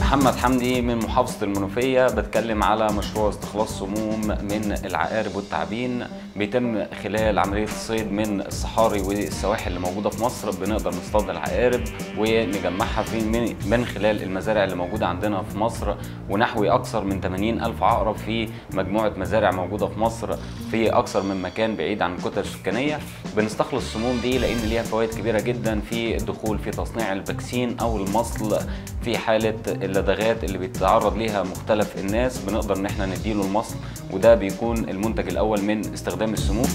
محمد حمدي من محافظة المنوفية بتكلم على مشروع استخلاص سموم من العقارب والتعابين بيتم خلال عملية الصيد من الصحاري والسواحل اللي موجودة في مصر بنقدر نصطاد العقارب ونجمعها في من, من خلال المزارع اللي موجودة عندنا في مصر ونحوي أكثر من 80 ألف عقرب في مجموعة مزارع موجودة في مصر في أكثر من مكان بعيد عن الكتل السكانية بنستخلص السموم دي لأن ليها فوائد كبيرة جدا في الدخول في تصنيع الفاكسين أو المصل في حالة اللدغات اللي بيتعرض ليها مختلف الناس بنقدر ان احنا نديله المصل وده بيكون المنتج الاول من استخدام السموم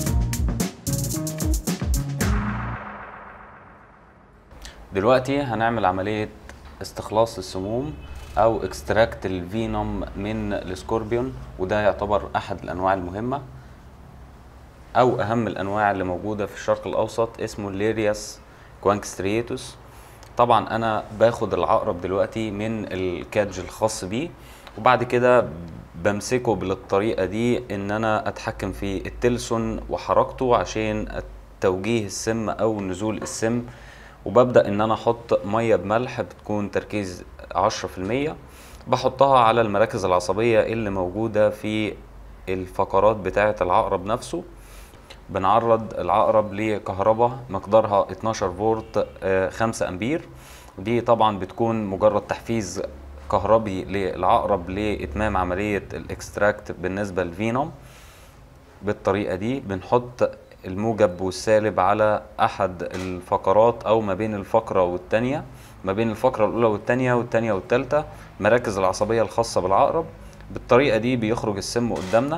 دلوقتي هنعمل عملية استخلاص السموم او اكستراكت الفينوم من السكوربيون وده يعتبر احد الانواع المهمة او اهم الانواع اللي موجودة في الشرق الاوسط اسمه الليرياس كوانكستريتوس طبعا انا باخد العقرب دلوقتي من الكادج الخاص بيه وبعد كده بمسكه بالطريقه دي ان انا اتحكم في التلسون وحركته عشان توجيه السم او نزول السم وببدا ان انا احط ميه بملح بتكون تركيز 10% بحطها على المراكز العصبيه اللي موجوده في الفقرات بتاعه العقرب نفسه بنعرض العقرب لكهرباء مقدارها 12 فولت 5 امبير ودي طبعا بتكون مجرد تحفيز كهربي للعقرب لاتمام عمليه الاكستراكت بالنسبه للفينوم بالطريقه دي بنحط الموجب والسالب على احد الفقرات او ما بين الفقره والثانيه ما بين الفقره الاولى والثانيه والثانيه والثالثه مراكز العصبيه الخاصه بالعقرب بالطريقه دي بيخرج السم قدامنا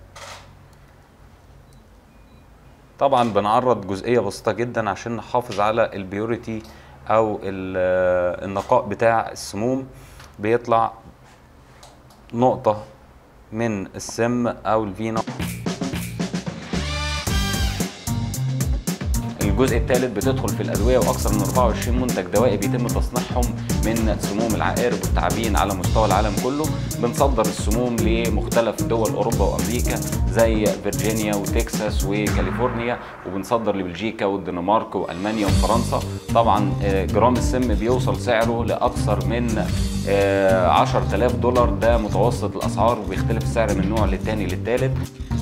طبعا بنعرض جزئيه بسيطه جدا عشان نحافظ على البيوريتي او النقاء بتاع السموم بيطلع نقطه من السم او الفينوم الجزء الثالث بتدخل في الادويه واكثر من 24 منتج دوائي بيتم تصنيعهم من سموم العقارب والتعابين على مستوى العالم كله بنصدر السموم لمختلف دول اوروبا وامريكا زي فيرجينيا وتكساس وكاليفورنيا وبنصدر لبلجيكا والدنمارك والمانيا وفرنسا طبعا جرام السم بيوصل سعره لاكثر من 10000 دولار ده متوسط الاسعار وبيختلف السعر من نوع للتاني للتالت